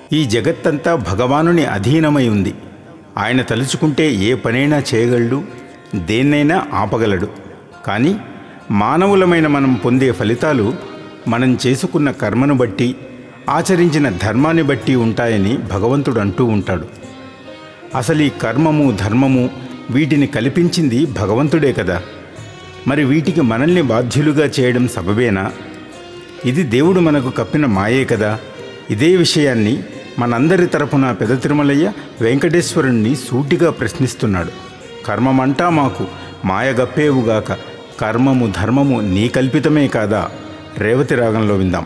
ఈ జగత్తంతా భగవానుని అధీనమై ఉంది ఆయన తలుచుకుంటే ఏ పనైనా చేయగలడు దేన్నైనా ఆపగలడు కానీ మానవులమైన మనం పొందే ఫలితాలు మనం చేసుకున్న కర్మను బట్టి ఆచరించిన ధర్మాన్ని బట్టి ఉంటాయని భగవంతుడు అంటూ ఉంటాడు అసలు ఈ కర్మము ధర్మము వీటిని కల్పించింది భగవంతుడే కదా మరి వీటికి మనల్ని బాధ్యులుగా చేయడం సబబేనా ఇది దేవుడు మనకు కప్పిన మాయే కదా ఇదే విషయాన్ని మనందరి తరపున పెద తిరుమలయ్య వెంకటేశ్వరుణ్ణి సూటిగా ప్రశ్నిస్తున్నాడు కర్మమంటా మాకు మాయగప్పేవుగాక కర్మము ధర్మము నీ కల్పితమే కాదా రేవతి రాగంలో విందాం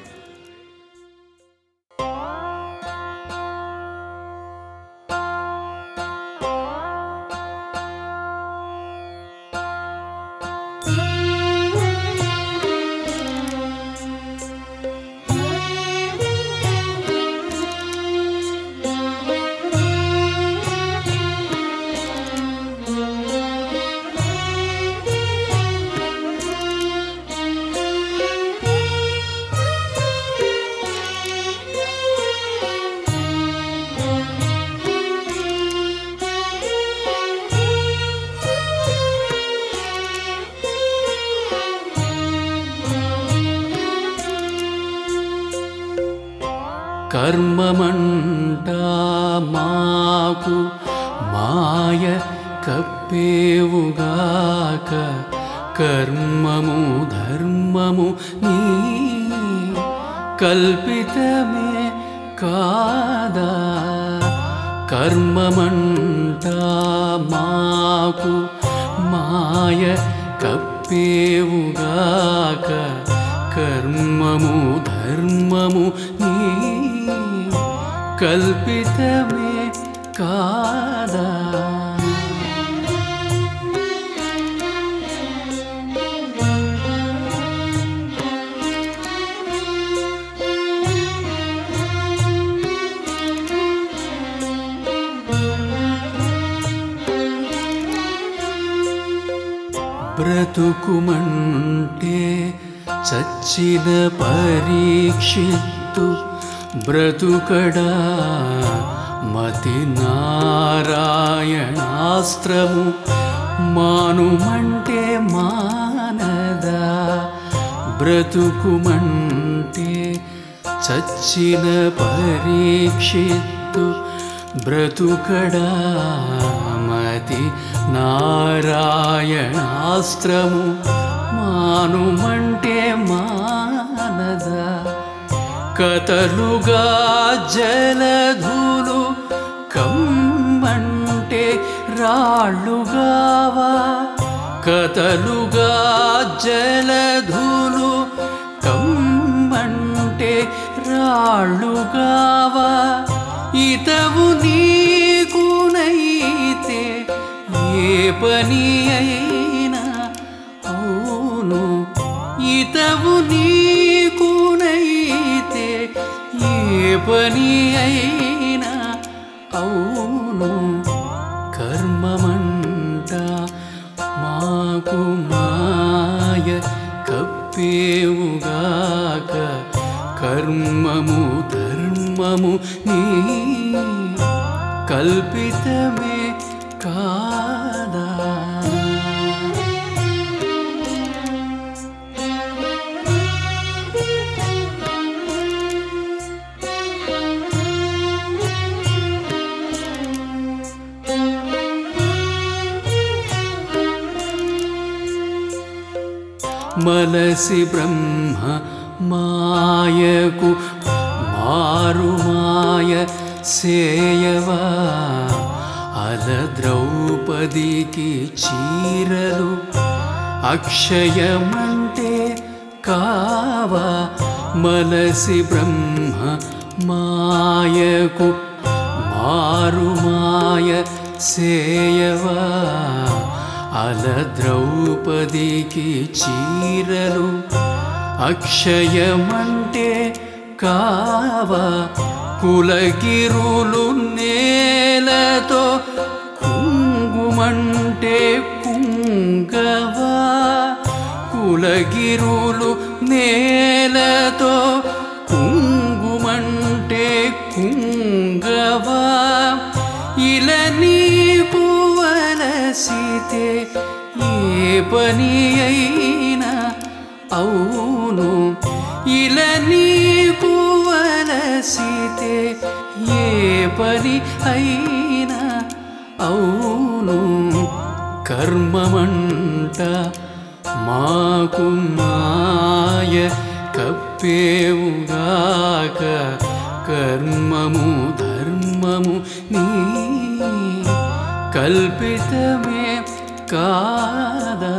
కర్మమంటా మాకు మాయ కప్పేవుగాక కర్మము ధర్మము నీ కల్పితమే కాదా కర్మమంటా మాకు మాయ కప్పేవుగాక కర్మము ధర్మము నీ కల్పితమే కాదా బ్రతుకుమంటే చచ్చిన పరీక్షిత్తు బ్రతుకడా మతి నారాయణాస్త్రము మానుమంటే మానదా బ్రతుకుమంటే చచ్చిన పరీక్షిత్తు బ్రతుకడా మతి నారాయణాస్త్రము మానుమంటే మానదా కతలుగా జలధులు కమ్మంటే రాళ్ళుగావా కతలుగా జలధులు కమ్మంటే రాళ్ళుగావా ఇతవు నీకునైతే ఏ పని అయినా అవును ఇతవు నీకునైతే ఏ పని అయినా అవును కర్మమంట మాకు మాయ కప్పేవుగాక కర్మము ధర్మము నీ కల్పితమే కాదా మలసి బ్రహ్మ మాయకు మారు మాయ సేయవా అల ద్రౌపదికి చీరలు అక్షయమంటే కావా మలసి బ్రహ్మ మాయకు మారు మాయ సేయవా అల ద్రౌపదికి చీరలు అక్షయమంటే కావా కులగిరులు నేలతో కుంగుమంటే కుంగవా కులగిరులు నేలతో కుంగుమంటే కుంగ వలసితే ఏ పని అయినా అవును ఇలా నీకు వలసితే ఏ పని అయినా అవును కర్మమంట మాకు మాయ కప్పేవుగాక కర్మము ధర్మము నీ కల్పితమే కాదా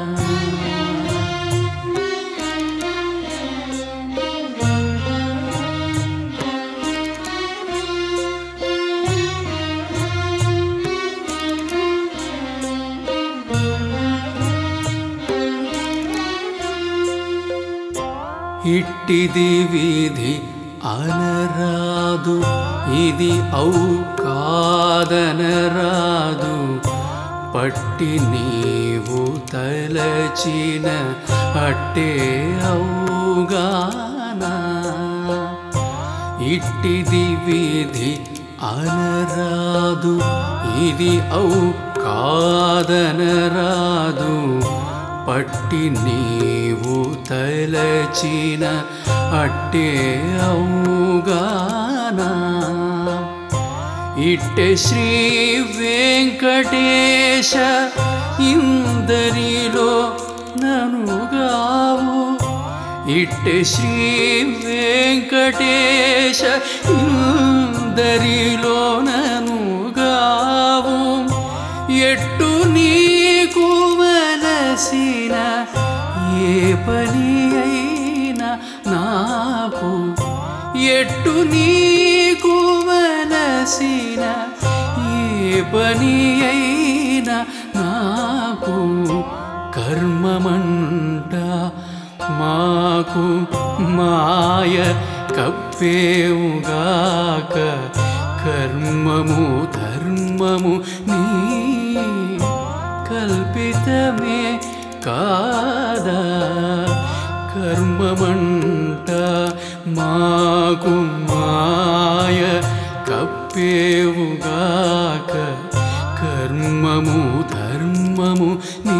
ఇట్టిది విధి అనరాదు ఇది ఔ కాదనరాదు పట్టి నీవు తలచిన అట్టే ఔగానా ఇట్టిది విధి అనరాదు ఇది ఔ కాదనరాదు పట్టి నీవు తలచిన అట్టే ఔగానా ఇట్టె శ్రీ వెంకటేశ ఇందరిలో ననుగావు ఇట్టె శ్రీ వెంకటేశ ఇందరిలో ననుగావు ఎట్టు నీకు వలసిన ఏ పని అయినా నాకు ఎట్టు నీకు వలసిన ఏ పని అయినా నాకు కర్మమంట మాకు మాయ కప్పేవుగాక కర్మము ధర్మము నీ కల్పితమే కాదా కర్మమంట మాకు మాయ కప్పేవుగాక కర్మము ధర్మము నీ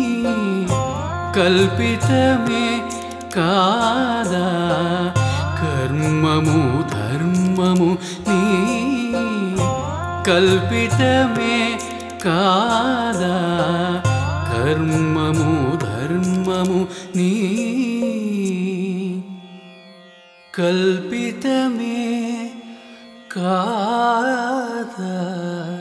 కల్పితమే కాదా కర్మము ధర్మము నీ కల్పితమే కాదా కర్మము ధర్మము నీ కల్పితమే కాదా